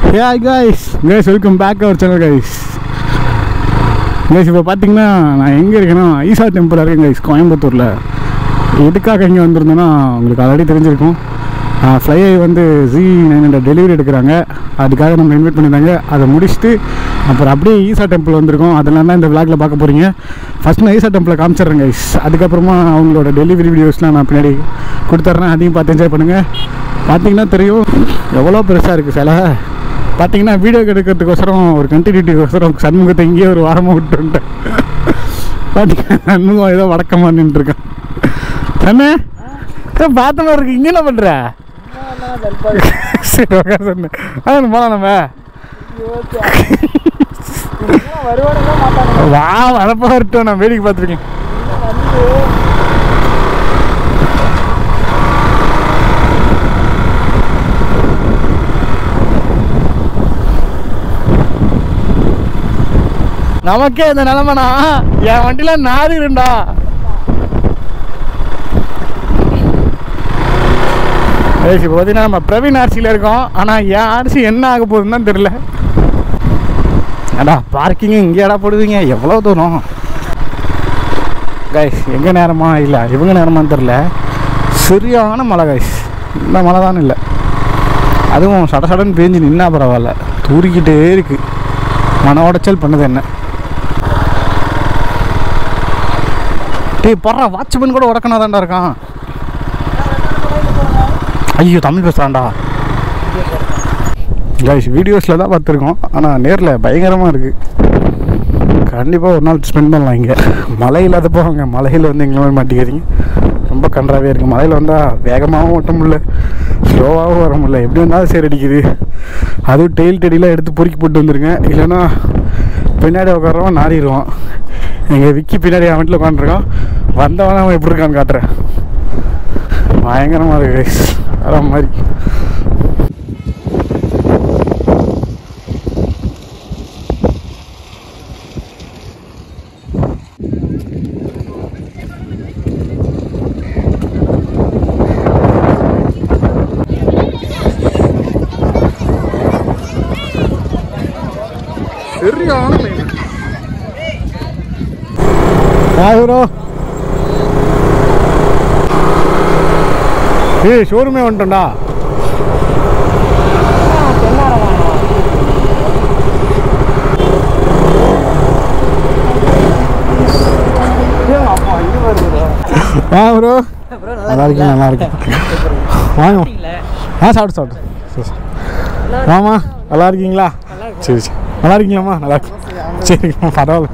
Hey guys guys welcome back our channel guys guys இப்போ பார்த்தீங்கன்னா நான் எங்கே இருக்கேன்னா ஈசா டெம்பிள் இருக்கேன் கைஸ் கோயம்புத்தூரில் எதுக்காக இங்கே வந்திருந்தேன்னா உங்களுக்கு ஆல்ரெடி தெரிஞ்சிருக்கும் ஃப்ளை வந்து ஜி நைன் ஹண்ட்ரட் டெலிவரி எடுக்கிறாங்க அதுக்காக நம்ம இன்வைட் பண்ணியிருந்தாங்க அதை முடிச்சுட்டு அப்புறம் அப்படியே ஈசா டெம்பிள் வந்திருக்கோம் அதெல்லாம் தான் இந்த விளாகில் பார்க்க போகிறீங்க ஃபஸ்ட் நான் ஈசா டெம்பிளை காமிச்சிடுறேன் கைஸ் அதுக்கப்புறமா அவங்களோட டெலிவரி வீடியோஸ்லாம் நான் பின்னாடி கொடுத்துட்றேன் அதையும் பார்த்து என்ஜாய் பண்ணுங்கள் பார்த்தீங்கன்னா தெரியும் எவ்வளோ பெருசாக இருக்குது சிலை பார்த்தீங்கன்னா வீடியோ எடுக்கிறதுக்கோசரம் ஒரு கண்டினியூட்டிக்கோசரம் சண்முகத்தை இங்கேயே ஒரு வாரமாக விட்டு வந்துட்டேன் பார்த்தீங்கன்னா சண்முகம் ஏதோ வடக்கமாக நின்றுருக்கான் சண்ணே ஏதோ பார்த்த மாதிரி இருக்கு இங்கே என்ன பண்ணுற சரி உட்கார சொன்னேன் அதான் போகலாம் நம்ம வா வரப்போ வரட்டும் நான் வேடிக்கை பார்த்துருக்கேன் நமக்கே இந்த நிலமனா என் வண்டியில நாரிருண்டா இப்போ பார்த்தீங்கன்னா நம்ம பிரவீன் ஆர்சியில் இருக்கோம் ஆனால் என் ஆர்சி என்ன ஆக போகுதுன்னு தான் தெரில அடா பார்க்கிங் இங்கேடா போடுவீங்க எவ்வளோ தூரம் கைஸ் எங்கே நேரமா இல்லை இவங்க நேரமான்னு தெரில சரியான மழை கைஸ் இந்த மழை தான் இல்லை அதுவும் சட சடன்னு பேஞ்சு நின்னா பரவாயில்ல தூரிக்கிட்டே இருக்கு மன உடைச்சல் பண்ணுது என்ன டேய் பர்றா வாட்ச்மேன் கூட உடக்கனா தான்டா இருக்கான் ஐயோ தமிழ் பேசுகிறான்டா கைஸ் வீடியோஸில் தான் பார்த்துருக்கோம் ஆனால் நேரில் பயங்கரமாக இருக்குது கண்டிப்பாக ஒரு நாள் ஸ்பெண்ட் பண்ணலாம் இங்கே மழை இல்லாத போவாங்க மலையில் வந்து எங்களை மாதிரி மாட்டிக்கிறீங்க ரொம்ப கன்றாவே இருக்குது மலையில் வந்தால் வேகமாகவும் ஓட்ட முடியல ஸ்லோவாகவும் வர முடியல எப்படி வந்தாலும் சரி அடிக்குது அதுவும் டெயில் டெடிலாம் எடுத்து பொறுக்கி போட்டு வந்துருங்க இல்லைன்னா பின்னாடி உட்காரவன் நாரிடுவான் எங்கள் விக்கி பின்னாடி அவன் வீட்டில் உட்காந்துருக்கான் வந்தவன் அவன் எப்படி இருக்கான்னு காட்டுறேன் பயங்கரமாக இருக்கு guys. வர மாதிரி சரியான ஹாய் ப்ரோ ஏய் ஷோரூமே வந்துட்டோம்டா ஆ ப்ரோ நல்லா இருக்கேன் நல்லா இருக்கேன் வாங்க ஆ சாப்பிட்டு சாப்பிட்டு சரி சரி ஆமா நல்லா இருக்கீங்களா சரி சரி நல்லா இருக்கீங்களாம்மா நல்லா இருக்கு சரிங்கம்மா பரவாயில்ல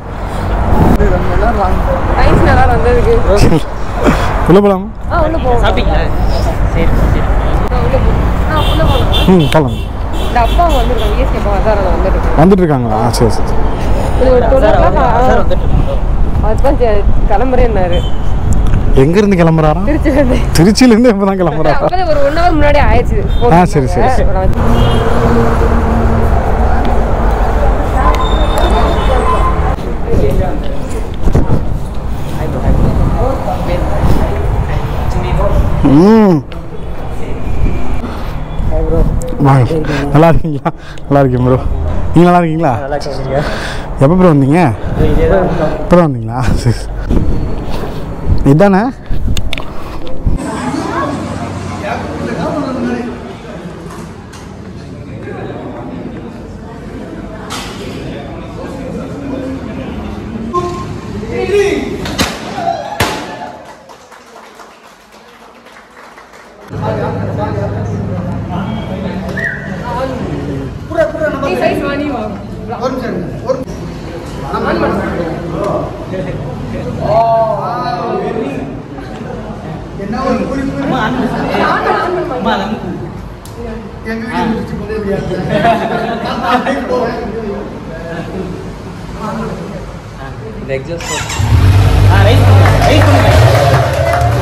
ரைஸ் நல்லா வந்ததுக்கு சரி உள்ள போகலாமா ஆ உள்ள போவோம் சாப்பிட்டீங்களா சரி சரி உள்ள போ ஆ உள்ள போகலாம் ம் போகலாம் இந்த அப்பா வந்திருக்காங்க இஎஸ்கே அப்பா அதான் வந்துருக்காங்க வந்துட்டு இருக்காங்களா ஆ சரி சரி இது ஒரு சார் தொழில் சார் வந்துட்டு இருக்கோம். அதுதான் சே- கிளம்புறேன்னாரு எங்கேருந்து கிளம்புறாராம் திருச்சியிலேருந்து திருச்சியிலேருந்து எப்போ தான் கிளம்புறாரா அப்பதான் ஒரு ஒன் ஹவர் முன்னாடி ஆயிடுச்சு ஆ, சரி, சரி, சரி. ம் வாங்க நல்லா இருக்கீங்களா நல்லா இருக்கேன் ப்ரோ நீங்கள் நல்லா இருக்கீங்களா நல்லா இருக்கீங்க எப்போ ப்ரோ வந்தீங்க இதே தான் இப்போ தான் வந்தீங்களா சரி இதானே அம்மா நம்ம இந்த எக்ஸாஸ்ட் ஆ ரைட் ரைட் பண்ணுங்க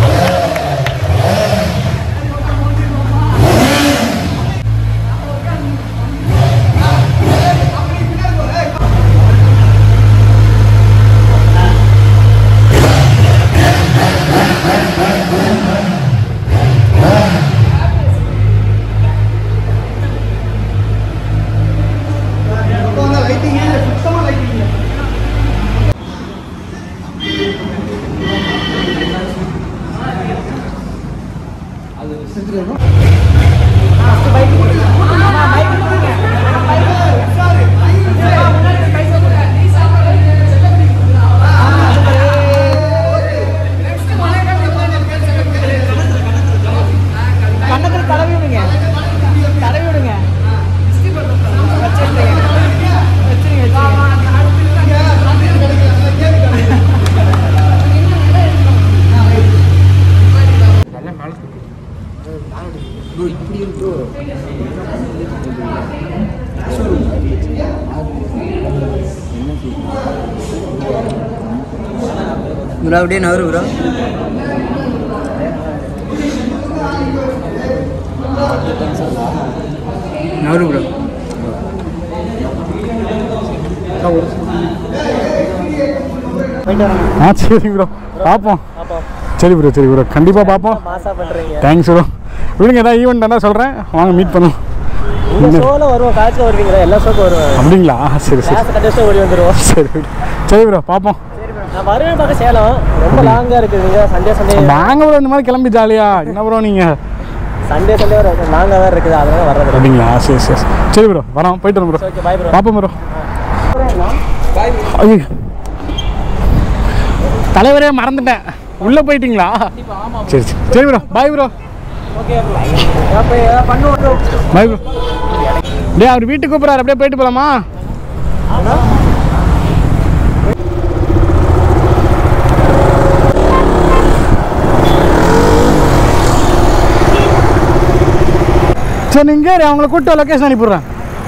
ப்ரோ அப்படியே நவரு ப்ரோ நவரு ப்ரோ ஆ சரி ப்ரோ பார்ப்போம் சரி ப்ரோ சரி ப்ரோ கண்டிப்பாக பார்ப்போம் மாசா பண்றீங்க தேங்க்ஸ் ப்ரோ விடுங்க ஏதாவது ஈவெண்ட் இருந்தால் சொல்கிறேன் வாங்க மீட் பண்ணுவோம் இந்த ஷோல வருவோம் காய்ச்சல் வருவீங்களா எல்லா ஷோக்கும் வருவேன் அப்படிங்களா சரி சரி கிளாஸ் கண்டிப்பாக ஓடி வந்துருவோம் சரி bro. சரி ப்ரோ பார்ப்போம் நான் வருவேன் பார்க்க சேலம் ரொம்ப லாங்கா இருக்குதுங்க சண்டே சண்டே வாங்க ப்ரோ இந்த மாதிரி கிளம்பி ஜாலியா என்ன ப்ரோ நீங்கள் சண்டே சண்டே லாங்கா தான் இருக்குது அதனால வர்றது அப்படிங்களா சரி சரி சரி ப்ரோ வரோம் போயிட்டு வரோம் ப்ரோ ஓகே பாய் ப்ரோ பார்ப்போம் ப்ரோ ஐயோ தலைவரே மறந்துட்டேன் உள்ளே போயிட்டீங்களா சரி சரி சரி ப்ரோ பாய் ப்ரோ ஓகே அப்போ ஏதாவது பண்ணுவோம் பாய் ப்ரோ டேய் அவர் வீட்டுக்கு கூப்பிட்றாரு அப்படியே போயிட்டு போகலாமா சரி நீங்கள் அவங்கள கூப்பிட்டு லொக்கேஷன் அனுப்பிடுறேன்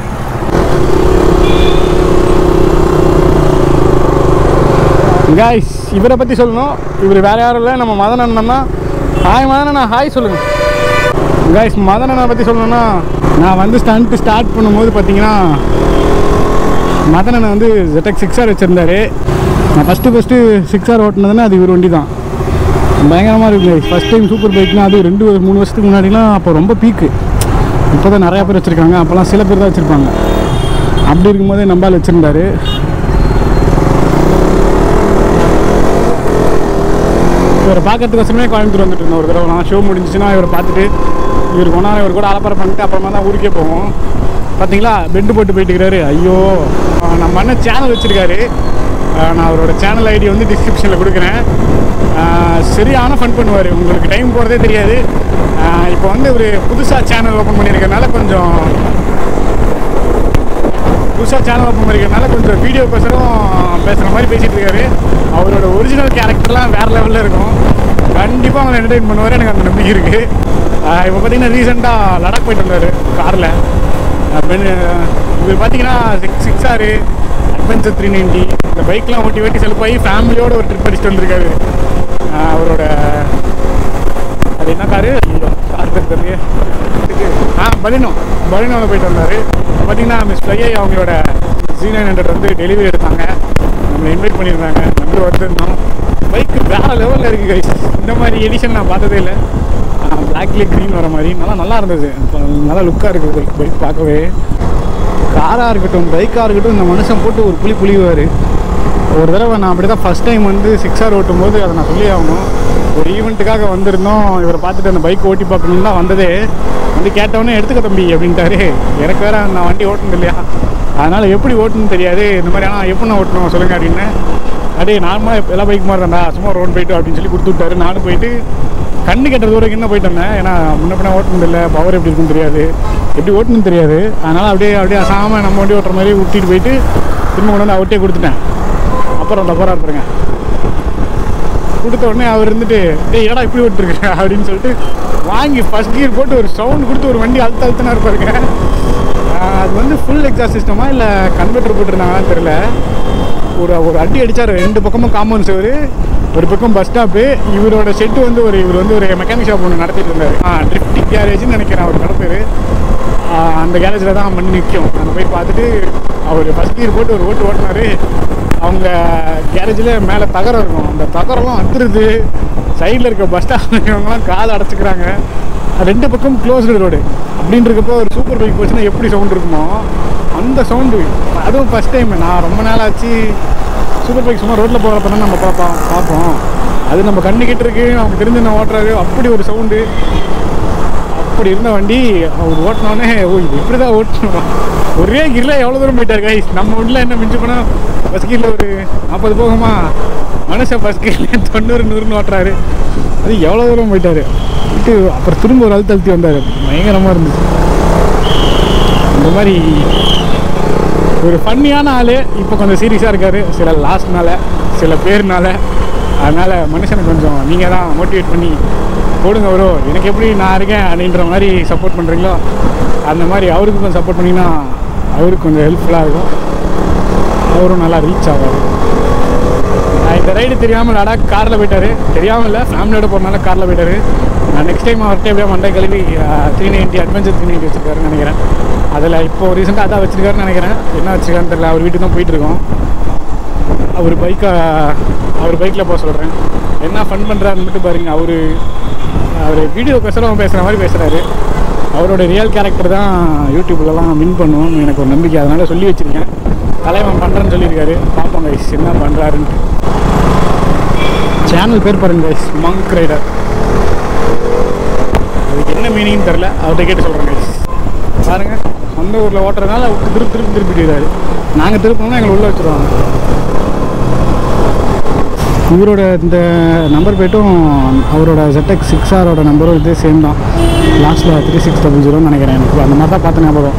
காய்ஸ் இவரை பற்றி சொல்லணும் இவர் வேற யாரும் இல்லை நம்ம மதன் அண்ணன் தான் ஹாய் மதன் அண்ணா ஹாய் சொல்லுங்கள் காய்ஸ் மதன் அண்ணனை பற்றி சொல்லணும்னா நான் வந்து ஸ்டண்ட்டு ஸ்டார்ட் பண்ணும்போது பார்த்தீங்கன்னா மதன் அண்ணன் வந்து ZX சிக்ஸ் ஆர் வச்சுருந்தாரு நான் ஃபஸ்ட்டு ஃபஸ்ட்டு சிக்ஸ் ஆர் ஓட்டினதுன்னா அது இவர் வண்டி தான் பயங்கரமாக இருக்குது ஃபஸ்ட் டைம் சூப்பர் பைக்னா அது ரெண்டு மூணு வருஷத்துக்கு முன்னாடிலாம் அப்போ ரொம்ப பீக்கு இப்போ தான் நிறையா பேர் வச்சுருக்காங்க அப்போல்லாம் சில பேர் தான் வச்சுருப்பாங்க அப்படி இருக்கும்போதே நம்பால் வச்சுருந்தாரு இவரை பார்க்கறதுக்கோசரமே கோயம்புத்தூர் வந்துட்டு இருந்தோம் ஒரு தடவை நான் ஷோ முடிஞ்சுச்சுன்னா இவரை பார்த்துட்டு இவர் கொண்டாட இவர் கூட அலப்பறை பண்ணிட்டு அப்புறமா தான் ஊருக்கே போவோம் பார்த்தீங்களா பெண்டு போட்டு போயிட்டு இருக்கிறாரு ஐயோ ஆஹ் நம்ம அண்ணன் சேனல் வச்சுருக்காரு நான் அவரோட சேனல் ஐடி வந்து டிஸ்கிரிப்ஷனில் கொடுக்குறேன் ஆஹ் சரியான ஃபன் பண்ணுவார் உங்களுக்கு டைம் போகிறதே தெரியாது ஆஹ் இப்போ வந்து ஒரு புதுசாக சேனல் ஓப்பன் பண்ணியிருக்கனால கொஞ்சம் புதுசாக சேனல் ஓப்பன் பண்ணிக்கிறதுனால கொஞ்சம் வீடியோக்கோசரம் பேசுகிற மாதிரி பேசிகிட்டு இருக்காரு அவரோட ஒரிஜினல் கேரக்டர்லாம் வேறு லெவலில் இருக்கும் கண்டிப்பாக அவங்களை என்டர்டைன் பண்ணுவார் எனக்கு அந்த நம்பிக்கை இருக்குது இப்போ பார்த்தீங்கன்னா ரீசெண்டாக லடாக் போயிட்டு வந்தார் காரில் இவர் பார்த்தீங்கன்னா சிக்ஸ் சிக்ஸ் ஆறு அட்வென்ச்சர் த்ரீ நைன்ட்டி இந்த பைக்லாம் ஓட்டி ஓட்டி செலுப்பாகி ஃபேமிலியோட ஒரு ட்ரிப் அடிச்சுட்டு வந்திருக்காரு ஆஹ் அவரோட அது என்ன காரு ஐயோ கார் பேர் தெரியலையே ஆ பலினோ பலினோவில் போயிட்டு வந்தார் பார்த்தீங்கன்னா மிஸ் ஃப்ளையை அவங்களோட ஜி நைன் ஹண்ட்ரட் வந்து டெலிவரி எடுத்தாங்க நம்மளை இன்வைட் பண்ணியிருந்தாங்க நம்பி வந்திருந்தோம் பைக்கு வேறு லெவலில் இருக்குது கைஸ் இந்த மாதிரி எடிஷன் நான் பார்த்ததே இல்லை பிளாக்லேயே க்ரீன் வர மாதிரி நல்லா நல்லா இருந்தது நல்லா லுக்காக இருக்குது பைக் பைக் பார்க்கவே காராக இருக்கட்டும் பைக்காக இருக்கட்டும் இந்த மனுஷன் போட்டு ஒரு புளி புளிவார் ஒரு தடவை நான் அப்படி தான் ஃபஸ்ட் டைம் வந்து சிக்ஸ் ஆர் ஓட்டும் போது அதை நான் சொல்லி ஆகணும் ஒரு ஈவெண்ட்டுக்காக வந்திருந்தோம் இவரை பார்த்துட்டு அந்த பைக் ஓட்டி பார்க்கணுன்னு தான் வந்ததே வந்து கேட்டவொடனே எடுத்துக்க தம்பி அப்படின்ட்டாரு எனக்கு வேற நான் வண்டி ஓட்டணும் இல்லையா அதனால் எப்படி ஓட்டணும்னு தெரியாது இந்த மாதிரி ஆனால் எப்படி நான் ஓட்டணும் சொல்லுங்கள் அப்படின்னு அடே நார்மலாக எல்லா பைக் மாதிரி தான்டா சும்மா ரோடு போயிட்டு அப்படின்னு சொல்லி கொடுத்து விட்டாரு நானும் போயிட்டு கண்ணு கெட்ட தூரம் என்ன போயிட்டு வந்தேன் ஏன்னா முன்ன பின்ன ஓட்டணும் இல்லை பவர் எப்படி இருக்குன்னு தெரியாது எப்படி ஓட்டணும்னு தெரியாது அதனால் அப்படியே அப்படியே அசாமல் நம்ம வண்டி ஓட்டுற மாதிரி விட்டிட்டு போயிட்டு திரும்ப கொண்டு வந்து அவர்கிட்டே கொடுத்துட்டேன் அப்புறம் அந்த போகிறார் பாருங்க கொடுத்த உடனே அவர் இருந்துட்டு டேய் ஏடா இப்படி ஓட்டுருக்க அப்படின்னு சொல்லிட்டு வாங்கி ஃபர்ஸ்ட் கியர் போட்டு ஒரு சவுண்ட் கொடுத்து ஒரு வண்டி அழுத்த அழுத்தனா இருப்பாருங்க ஆஹ் அது வந்து ஃபுல் எக்ஸாஸ்ட் சிஸ்டமா இல்லை கன்வெர்டர் போட்டிருந்தாங்கன்னு தெரியல ஒரு ஒரு அடி அடிச்சார் ரெண்டு பக்கமும் காம்பவுண்ட் சவர் ஒரு பக்கம் பஸ் ஸ்டாப்பு இவரோட செட்டு வந்து ஒரு இவர் வந்து ஒரு மெக்கானிக் ஷாப் ஒன்று நடத்திட்டு இருந்தார் ஆ ட்ரிப்டிக் கேரேஜ்னு நினைக்கிறேன் அவர் நடத்துரு அந்த கேரேஜில் தான் பண்ணி நிற்கும் நான் போய் பார்த்துட்டு அவர் ஃபஸ்ட் கியர் போட்டு ஒரு ஓட்டு ஓட்டினாரு அவங்க கேரேஜில் மேலே தகரம் இருக்கும் அந்த தகரம்லாம் வந்துடுது சைடில் இருக்க பஸ் ஸ்டாப் இருக்கவங்கலாம் கால் அடைச்சிக்கிறாங்க ரெண்டு பக்கம் க்ளோஸ்டு ரோடு அப்படின்றப்போ ஒரு சூப்பர் பைக் போச்சுன்னா எப்படி சவுண்ட் இருக்குமோ அந்த சவுண்டு அதுவும் ஃபஸ்ட் டைம் நான் ரொம்ப நாள் ஆச்சு சூப்பர் பைக் சும்மா ரோட்டில் போகிறப்ப தான் நம்ம பார்ப்போம் பார்ப்போம் அது நம்ம கண்ணுக்கிட்டு இருக்கு நமக்கு தெரிஞ்சு நான் ஓட்டுறாரு அப்படி ஒரு சவுண்டு அப்படி இருந்த வண்டி அவர் ஓட்டினோடனே ஓ இது இப்படி தான் ஓட்டணும் ஒரே கிரில் எவ்வளோ தூரம் போயிட்டார் கைஸ் நம்ம வீட்டில் என்ன மிஞ்சி போனால் பஸ் கீரில் ஒரு நாற்பது போகுமா மனுஷன் பஸ் கீரில் தொண்ணூறு நூறுன்னு ஓட்டுறாரு அது எவ்வளோ தூரம் போயிட்டார் விட்டு அப்புறம் திரும்ப ஒரு அழுத்த அழுத்தி வந்தார் பயங்கரமாக இருந்துச்சு இந்த மாதிரி ஒரு ஃபன்னியான ஆள் இப்போ கொஞ்சம் சீரியஸாக இருக்கார் சில லாஸ்ட்னால சில பேர்னால அதனால் மனுஷனை கொஞ்சம் நீங்கள் தான் மோட்டிவேட் பண்ணி போடுங்க ப்ரோ எனக்கு எப்படி நான் இருக்கேன் அப்படின்ற மாதிரி சப்போர்ட் பண்ணுறீங்களோ அந்த மாதிரி அவருக்கு கொஞ்சம் சப்போர்ட் பண்ணிங்கன்னா அவருக்கு கொஞ்சம் ஹெல்ப்ஃபுல்லாக இருக்கும் அவரும் நல்லா ரீச் ஆவார் ஆஹ் இந்த ரைடு தெரியாமல் லடாக் காரில் போயிட்டாரு தெரியாமல் இல்லை ஃபேமிலியோட போகிறனால காரில் போயிட்டாரு நான் நெக்ஸ்ட் டைம் அவர்கிட்ட எப்படியா மண்டை கழுவி three ninety adventure three ninety வச்சிருக்காருன்னு நினைக்கிறேன் அதில் இப்போ ரீசெண்டாக அதான் வச்சிருக்காருன்னு நினைக்கிறேன் என்ன வச்சிருக்காருன்னு தெரியல அவர் வீட்டுக்கு தான் போயிட்டு இருக்கோம் அவர் பைக்கை அவர் பைக்கில் போக சொல்கிறேன் என்ன ஃபன் பண்ணுறாருன்னு மட்டும் பாருங்க அவர் அவர் வீடியோ பேசுகிறவங்க பேசுகிற மாதிரி பேசுகிறாரு அவரோட ரியல் கேரக்டர் தான் யூடியூப்லலாம் வின் பண்ணுவோம்னு எனக்கு ஒரு நம்பிக்கை அதனால் சொல்லி வச்சுருக்கேன் தலைவன் பண்ணுறேன்னு சொல்லியிருக்காரு பார்ப்போம் கைஸ் என்ன பண்ணுறாருன்ட்டு சேனல் பேர் பாருங்க கைஸ் மங்க் ரைடர் அதுக்கு என்ன மீனிங்னு தெரில அவர்கிட்ட கேட்டு சொல்கிறேன் கைஸ் பாருங்கள் சொந்த ஊரில் ஓட்டுறதுனால திருப்பி திருப்பி திருப்பிட்டு நாங்கள் திருப்பணும்னா எங்களை உள்ளே வச்சுருவாங்க இவரோட இந்த நம்பர் போய்ட்டும் அவரோட ZX சிக்ஸ் ஆரோட நம்பரும் இதே சேம் தான் லாஸ்ட்டில் த்ரீ சிக்ஸ் டபுள் ஜீரோன்னு நினைக்கிறேன் எனக்கு அந்த மாதிரி தான் பார்த்து ஞாபகம்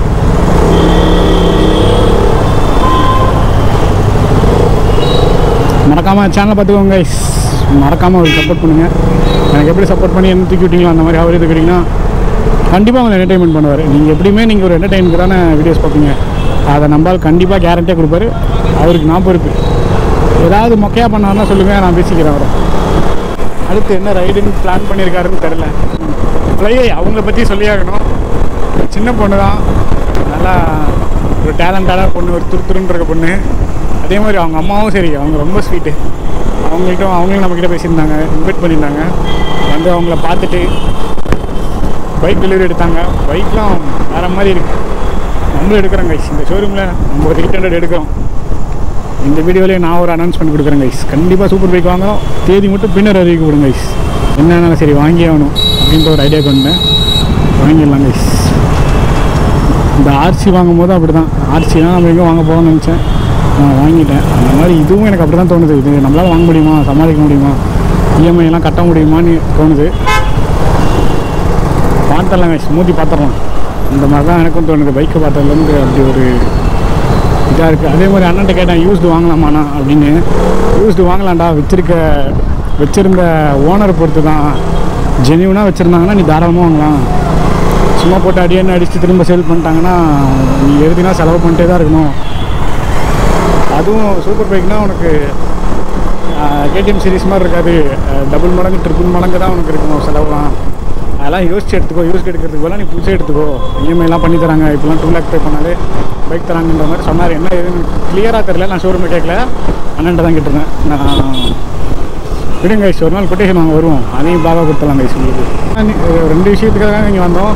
மறக்காமல் சேனலை பார்த்துக்கோங்க guys. மறக்காமல் அவருக்கு சப்போர்ட் பண்ணுங்கள் எனக்கு எப்படி சப்போர்ட் பண்ணி என்ன தூக்கி விட்டீங்களோ அந்த மாதிரி அவர் தூக்கிட்டிங்கன்னா கண்டிப்பாக உங்களை என்டர்டைன்மெண்ட் பண்ணுவார் நீங்கள் எப்படியுமே நீங்கள் ஒரு என்டர்டைன்மெண்ட்டான வீடியோஸ் பார்ப்பீங்க அதை நம்பால் கண்டிப்பாக கேரண்டியாக கொடுப்பாரு அவருக்கு நான் பொறுப்பு ஏதாவது மொக்கையாக பண்ணாருன்னா சொல்லுங்கள் நான் பேசிக்கிறேன் அவரை அடுத்து என்ன ரைடுன்னு பிளான் பண்ணியிருக்காருன்னு தெரில ஃப்ளையை அவங்கள பற்றி சொல்லியாகணும் சின்ன பொண்ணு தான் நல்லா ஒரு டேலண்டான பொண்ணு ஒரு துருத்துருன்னு இருக்க பொண்ணு அதே மாதிரி அவங்க அம்மாவும் சரி அவங்க ரொம்ப ஸ்வீட்டு அவங்கள்ட்டும் அவங்களும் நம்மக்கிட்ட பேசியிருந்தாங்க இன்வைட் பண்ணியிருந்தாங்க வந்து அவங்கள பார்த்துட்டு பைக் டெலிவரி எடுத்தாங்க பைக்லாம் வேறு மாதிரி இருக்குது நம்மளும் எடுக்கிறோம் கைஸ் இந்த ஷோரூமில் நம்ம ஒரு எயிட் ஹண்ட்ரட் எடுக்கிறோம் இந்த வீடியோலேயே நான் ஒரு அனௌன்ஸ்மெண்ட் கொடுக்குறேன் கைஸ் கண்டிப்பாக சூப்பர் பைக் வாங்குறோம் தேதி மட்டும் பின்னர் அறிவிக்க விடுங்க கைஸ் என்னன்னாலும் சரி வாங்கி ஆகணும் அப்படின்ற ஒரு ஐடியா கொண்டேன் வாங்கிடலாம் கைஸ் இந்த ஆர்சி வாங்கும் போது அப்படி தான் ஆர்சிலாம் நம்ம எங்கே வாங்க போகிறோம்னு நினச்சேன் நான் வாங்கிட்டேன் அந்த மாதிரி இதுவும் எனக்கு அப்படி தான் தோணுது இது நம்மளால் வாங்க முடியுமா சமாளிக்க முடியுமா இஎம்ஐ எல்லாம் கட்ட முடியுமான்னு தோணுது பார்த்துடலாம் கைஸ் மூத்தி பார்த்துடலாம் இந்த மாதிரி தான் எனக்கும் தோணுது பைக்கை பார்த்ததுலேருந்து அப்படி ஒரு இதாக இருக்குது அதே மாதிரி அண்ணன்ட்ட கேட்டேன் யூஸ்டு வாங்கலாமாண்ணா அப்படின்னு யூஸ்டு வாங்கலாம்டா வச்சிருக்க வச்சிருந்த ஓனர் பொறுத்து தான் ஜெனியூனாக வச்சுருந்தாங்கன்னா நீ தாராளமாக வாங்கலாம் சும்மா போட்டு அடியன்னு அடித்து திரும்ப சேல் பண்ணிட்டாங்கன்னா நீ எழுதினா செலவு பண்ணிட்டே தான் இருக்கணும் அதுவும் சூப்பர் பைக்னால் உனக்கு கேடிஎம் சீரிஸ் மாதிரி இருக்காது டபுள் மடங்கு ட்ரிபிள் மடங்கு தான் உனக்கு இருக்கணும் செலவுலாம் அதெல்லாம் யோசிச்சு எடுத்துக்கோ யோசிச்சு எடுக்கிறதுக்கு பதிலாக நீ புதுசாக எடுத்துக்கோ இஎம்ஐலாம் பண்ணி தராங்க இப்போலாம் டூ லேக் பே பண்ணாலே பைக் தராங்கன்ற மாதிரி சொன்னார் என்ன ஏதுன்னு கிளியராக தெரியல நான் ஷோரூமை கேட்கல அண்ணன்ட்ட தான் கேட்டிருந்தேன் நான் விடுங்க கைஸ் ஒரு நாள் கொட்டேஷன் நாங்கள் வருவோம் அதையும் பாக கொடுத்துடலாம் கைஸ் உங்களுக்கு நான் நீ- ஒரு ரெண்டு விஷயத்துக்காக இங்கே வந்தோம்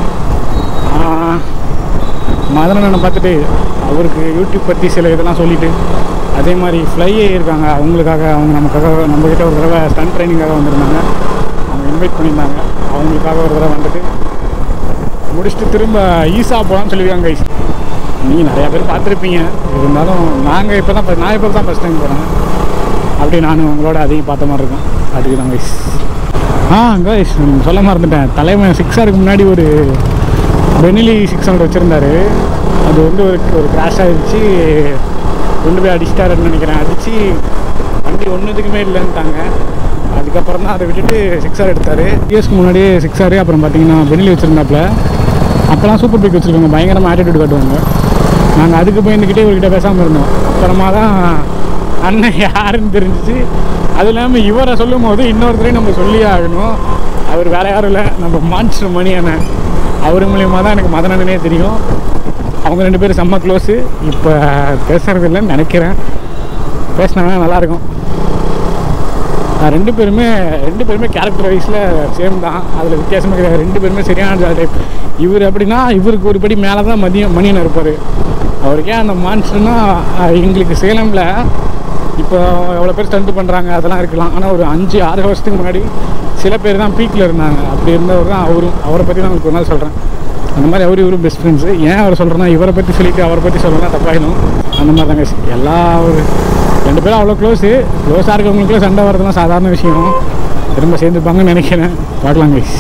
மதனண்ணனை பார்த்துட்டு அவருக்கு யூடியூப் பற்றி சில இதெல்லாம் சொல்லிட்டு அதே மாதிரி ஃப்ளையே இருக்காங்க அவங்களுக்காக அவங்க நமக்காக நம்மக்கிட்ட ஒரு தடவை ஸ்டன் ட்ரைனிங்காக வந்திருந்தாங்க அவங்க இன்வைட் பண்ணியிருந்தாங்க அவங்களுக்காக ஒரு தடவை வந்துட்டு முடிச்சுட்டு திரும்ப ஈசா போகலான்னு சொல்லியிருக்காங்க கைஸ் நீங்கள் நிறையா பேர் பார்த்துருப்பீங்க இருந்தாலும் நாங்கள் இப்போ தான் நான் இப்போ தான் ஃபஸ்ட் டைம் போகிறேன் அப்படி நானும் உங்களோட அதையும் பார்த்த மாதிரி இருக்கும் அதுக்கு தான் கைஸ் ஆ கைஸ் சொல்ல மறந்துட்டேன் தலைமை சிக்ஸருக்கு முன்னாடி ஒரு பெனிலி சிக்ஸ் ஹண்ட்ரட் வச்சுருந்தாரு அது வந்து ஒரு ஒரு கிராஷ் ஆகிடுச்சு கொண்டு போய் அடிச்சிட்டாருன்னு நினைக்கிறேன் அடித்து வண்டி ஒன்றுத்துக்குமே இல்லைன்ட்டாங்க அதுக்கப்புறம் தான் அதை விட்டுட்டு சிக்ஸார் எடுத்தார் இயர்ஸ்க்கு முன்னாடியே சிக்ஸாரு அப்புறம் பார்த்தீங்கன்னா பெனிலி வச்சுருந்தாப்புல அப்போலாம் சூப்பர் பைக் வச்சுருக்காங்க பயங்கரமாக ஆட்டிடியூட் காட்டுவாங்க நாங்கள் அதுக்கு பயந்துக்கிட்டே இவர்கிட்ட பேசாமல் இருந்தோம் அப்புறமா தான் அண்ணன் யாருன்னு தெரிஞ்சிச்சு அது இல்லாமல் இவரை சொல்லும் போது இன்னொருத்தரையும் நம்ம சொல்லியே ஆகணும் அவர் வேற யாரும் இல்லை நம்ம மான்ஸ்டர் மணி அண்ணன் அவர் மூலியமாக தான் எனக்கு மதன் அண்ணனே தெரியும் அவங்க ரெண்டு பேரும் செம்ம க்ளோஸு இப்போ பேசுறது இல்லைன்னு நினைக்கிறேன் பேசினாங்கன்னா நல்லாயிருக்கும் ஆஹ் ரெண்டு பேருமே ரெண்டு பேருமே கேரக்டர் வைஸில் சேம் தான் அதில் வித்தியாசமே கிடையாது ரெண்டு பேருமே சரியான டைப் இவர் அப்படின்னா இவருக்கு ஒரு படி மேலே தான் மதியம் மணியன் இருப்பார் அவருக்கே அந்த மான்ஸ்டர்னா எங்களுக்கு சேலமில் இப்போ எவ்வளோ பேர் ஸ்டண்ட் பண்ணுறாங்க அதெல்லாம் இருக்கலாம் ஆனால் ஒரு அஞ்சு ஆறு வருஷத்துக்கு முன்னாடி சில பேர் தான் பீக்கில் இருந்தாங்க அப்படி இருந்தவர் தான் அவரும் அவரை பற்றி தான் உங்களுக்கு ஒரு நாள் சொல்கிறேன் அந்த மாதிரி அவரும் இவரும் பெஸ்ட் ஃப்ரெண்ட்ஸு ஏன் அவர் சொல்கிறேன்னா இவரை பற்றி சொல்லிட்டு அவரை பற்றி சொல்லலாம் தப்பாயிடும் அந்த மாதிரி தாங்க எல்லா ஒரு ரெண்டு பேரும் அவ்வளோ க்ளோஸு க்ளோஸாக இருக்கவங்களுக்குள்ள சண்டை வரதுலாம் சாதாரண விஷயம் திரும்ப சேர்ந்துப்பாங்கன்னு நினைக்கிறேன் பார்க்கலாம் கைஸ்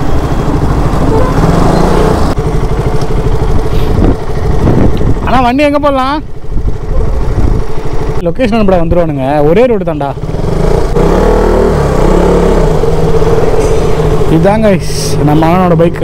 ஆனால் வண்டி எங்கே போடலாம் லொக்கேஷன் அனுப்பிட வந்துடுவானுங்க ஒரே ரோடு தான்டா இதுதாங்க guys, நம்ம அண்ணனோட பைக்கு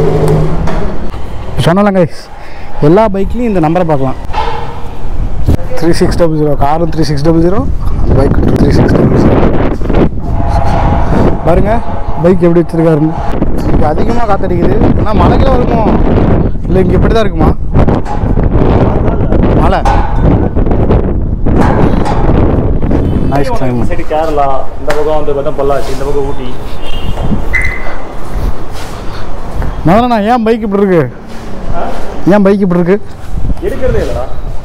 சொன்னலாம் கைஸ் எல்லா பைக்லேயும் இந்த நம்பரை பார்க்கலாம் த்ரீ சிக்ஸ் டபுள் ஜீரோ காரும் three six double zero bike three six double zero பாருங்க பைக் எப்படி வச்சிருக்காருன்னு இங்கே அதிகமாக காத்தடிக்குது ஆனால் மழைக்கெல்லாம் இருக்குமோ இல்லை இங்கே இப்படி தான் இருக்குமா மழை நைஸ் கிளைமேட் சைடு கேரளா இந்த பக்கம் வந்து பார்த்தா பொள்ளாச்சி இந்த பக்கம் ஊட்டி முதல்ல நான் ஏன் பைக் இப்படி இருக்கு ஏன் பைக் இப்படி இருக்கு எடுக்கிறதே இல்லைடா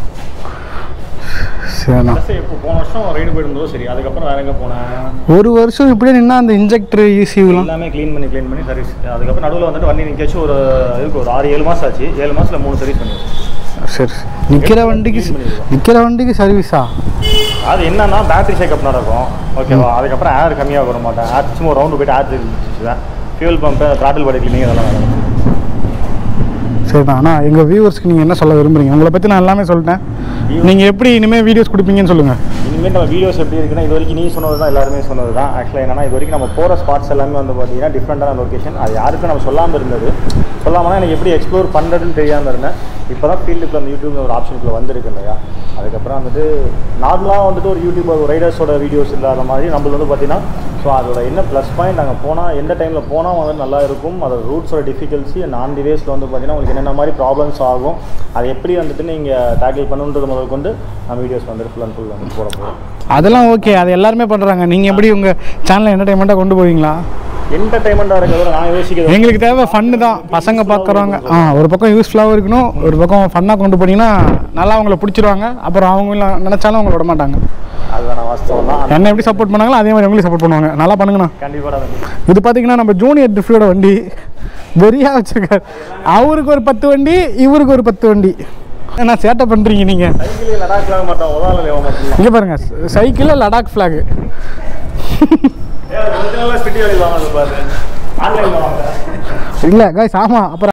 சரிண்ணா சரி இப்போ போன வருஷம் ரைடு போயிருந்ததோ சரி அதுக்கப்புறம் வேற எங்கே போனேன் ஒரு வருஷம் இப்படியே நின்னா அந்த இன்ஜெக்டர் ஈசியூலாம் எல்லாமே க்ளீன் பண்ணி க்ளீன் பண்ணி சர்வீஸ் அதுக்கப்புறம் நடுவில் வந்துட்டு வண்டி நிற்காச்சும் ஒரு இதுக்கு ஒரு ஆறு ஏழு மாதம் ஆச்சு ஏழு மாதத்தில் மூணு சர்வீஸ் பண்ணிடுச்சு சரி நிற்கிற வண்டிக்கு நிற்கிற வண்டிக்கு சர்வீஸா அது என்னன்னா பேட்டரி சேக்கப் நடக்கும் ஓகேவா அதுக்கப்புறம் ஏர் கம்மியாக வர மாட்டேன் ஏர் சும்மா ஒரு ரவுண்டு போயிட்டு ஏர் தெரிஞ்சுச்சுவேன் fuel pump throttle body cleaning அதெல்லாம் நடக்கும் சரிண்ணா ஆனால் எங்கள் வியூவர்ஸ்க்கு நீங்கள் என்ன சொல்ல விரும்புறீங்க உங்களை பற்றி நான் எல்லாமே சொல்லிட்டேன் நீங்கள் எப்படி இனிமேல் வீடியோஸ் கொடுப்பீங்கன்னு சொல்லுங்கள் இனிமேல் நம்ம வீடியோஸ் எப்படி இருக்குன்னா இது வரைக்கும் நீ சொன்னது தான் எல்லாருமே சொன்னது தான் ஆக்சுவலாக என்னன்னா இது வரைக்கும் நம்ம போகிற ஸ்பாட்ஸ் எல்லாமே வந்து பார்த்தீங்கன்னா டிஃப்ரெண்டான லொக்கேஷன் அது யாருக்கும் நம்ம சொல்லாமல் இருந்தது சொல்லாமனா எனக்கு எப்படி எக்ஸ்ப்ளோர் பண்ணுறதுன்னு தெரியாமல் இருந்தேன் இப்போ தான் ஃபீல்டுக்கு அந்த யூடியூப் ஒரு ஆப்ஷனுக்குள்ள வந்திருக்கு இல்லையா அதுக்கப்புறம் வந்துட்டு நார்மலாக வந்துட்டு ஒரு யூடியூபர் ரைடர்ஸோட வீடியோஸ் இல்லாத மாதிரி நம்மளுக்கு வந்து பார்த்தீங்கன்னா ஸோ அதோட என்ன ப்ளஸ் பாயிண்ட் நாங்கள் போனால் எந்த டைமில் போனால் வந்து நல்லா இருக்கும் அதோட ரூட்ஸோட டிஃபிகல்சி அண்ட் ஆன் தி வேஸில் வந்து பார்த்தீங்கன்னா உங்களுக்கு என்னென்ன மாதிரி ப்ராப்ளம்ஸ் ஆகும் அதை எப்படி வந்துட்டு நீங்கள் டேக்கிள் பண்ணுன்றது முதல் கொண்டு நம்ம வீடியோஸ் வந்துட்டு ஃபுல் அண்ட் ஃபுல் வந்து போட போகிறோம் அதெல்லாம் ஓகே அது எல்லாருமே பண்ணுறாங்க நீங்கள் எப்படி உங்கள் சேனலை என்டர்டைன்மெண்ட்டாக கொண்டு போவீங்களா என்டர்டைன்மெண்ட்டாக இருக்கிறத நான் யோசிக்கிறது எங்களுக்கு தேவை ஃபன்னு தான் பசங்க பார்க்குறவங்க ஆ ஒரு பக்கம் யூஸ்ஃபுல்லாகவும் இருக்கணும் ஒரு பக்கம் ஃபன்னாக கொண்டு போனீங்கன்னா நல்லா அவங்கள பிடிச்சிருவாங்க அப்புறம் அவங்க நினச்சாலும் அவங்கள விட மாட்டாங்க அதுதான் நான் வாஸ்தவம் தான் என்ன எப்படி சப்போர்ட் பண்ணாங்களோ அதே மாதிரி அவங்களையும் சப்போர்ட் பண்ணுவாங்க நல்லா பண்ணுங்கண்ணா கண்டிப்பாக வந்து இது பார்த்தீங்கன்னா நம்ம ஜூனியர் ட்ரிஃப்டோட வண்டி வெறியாக வச்சிருக்காரு அவருக்கு ஒரு பத்து வண்டி இவருக்கு ஒரு பத்து வண்டி என்ன சேட்டை பண்ணுறீங்க நீங்கள் சைக்கிள் லடாக்ல மாட்டோம் உதாரணம் லேவ மாட்டோம் இங்கே பாருங்க சைக்கிளில் லடாக் ஃப்ளாகு ஏ ஒரிஜினலாக ஸ்பிட்டி வழி வாங்க பாரு ஆன்லைனில் வாங்க இல்லை காய்ஸ் ஆமாம் அப்புறம்